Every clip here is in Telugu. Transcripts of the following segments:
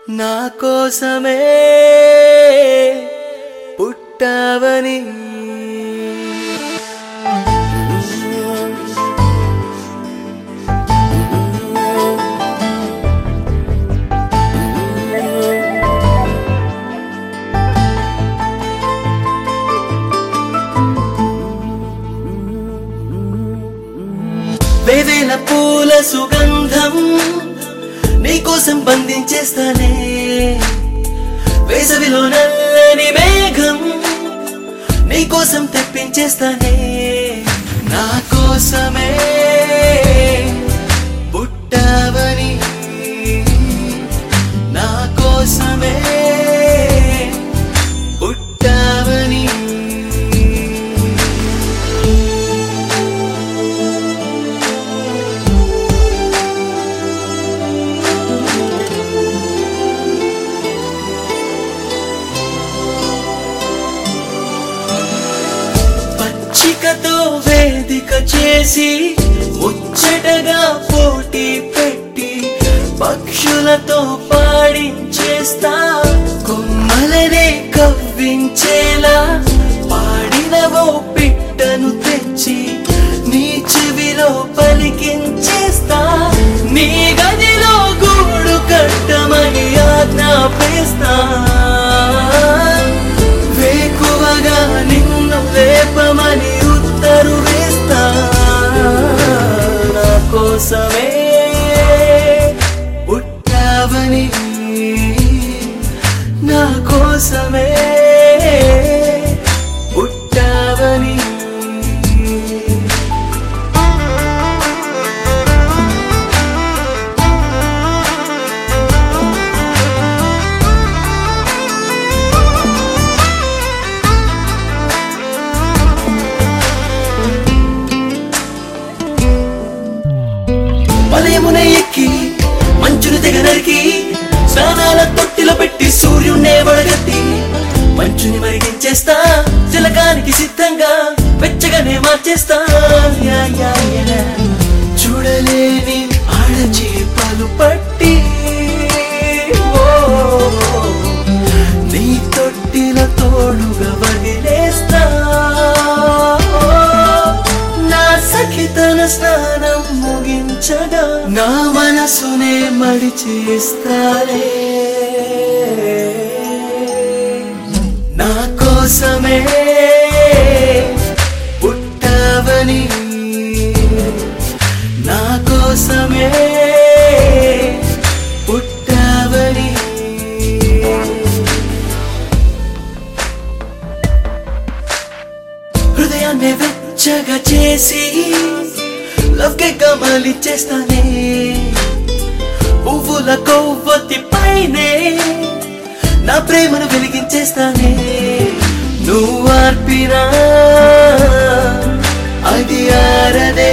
నా కోసమే పుట్టావని వేవేల పూల సుగంధం నీకోసం బంధించేస్తానే వేసవిలో నల్లని మేఘం నీకోసం తెప్పించేస్తానే నా కోసమే పుట్టావని నా కోసమే పుట్టావని పచ్చికతో వేదిక చేసి ముచ్చటగా పోటీ పెట్టి పక్షులతో పాడించేస్తా కొమ్మలనే కవ్వించేలా పాడినవో పిట్టను తెచ్చి నీ చెవిలో పలికించేస్తా నీ గదిలో గూడు కట్టమని ఆజ్ఞాపిస్తా వేకువగా నిన్ను లేపమని ఉత్తరు వేస్తా నా కోసమే పుట్టావని నా కోసమే పుట్టావని వలయమున ఎక్కి మంచును తెగ నరికి స్నానాల తొట్టిలో పెట్టి సూర్యున్నే వడగట్టి మంచుని మరిగించేస్తా తిలకానికి సిద్ధంగా వెచ్చగానే మార్చేస్తా యా, యా, యా. చూడలేని ఆడచేపలు పట్టి ఓ, నీ తొట్టిలో తోడుగా వదిలేస్తా నా సఖి తన స్నానం ముగించగా నా మనసునే మడిచేస్తారే నా కోసమే పుట్టావని నా కోసమే పుట్టావని హృదయాన్ని వెచ్చగా చేసి లవ్ కేగా మలిచేస్తానే పువ్వుల కొవ్వొత్తి పైనే నా ప్రేమను వెలిగించేస్తానే నువ్వు ఆర్పినా అది ఆరదే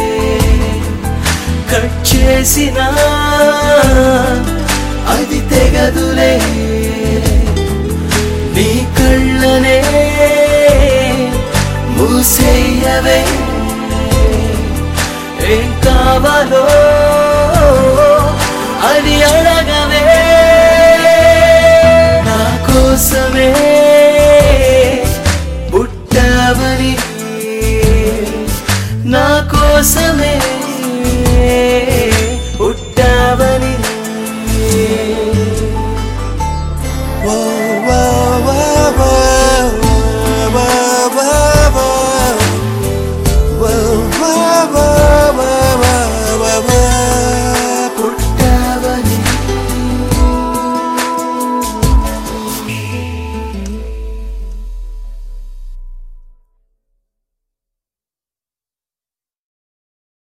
కట్ చేసినా అది తెగదులే నీ కళ్ళనే మూసేయవే ఏం కావాలో అని అడగవే నా కోసమే పుట్టావని నా కోసమే పుట్టావని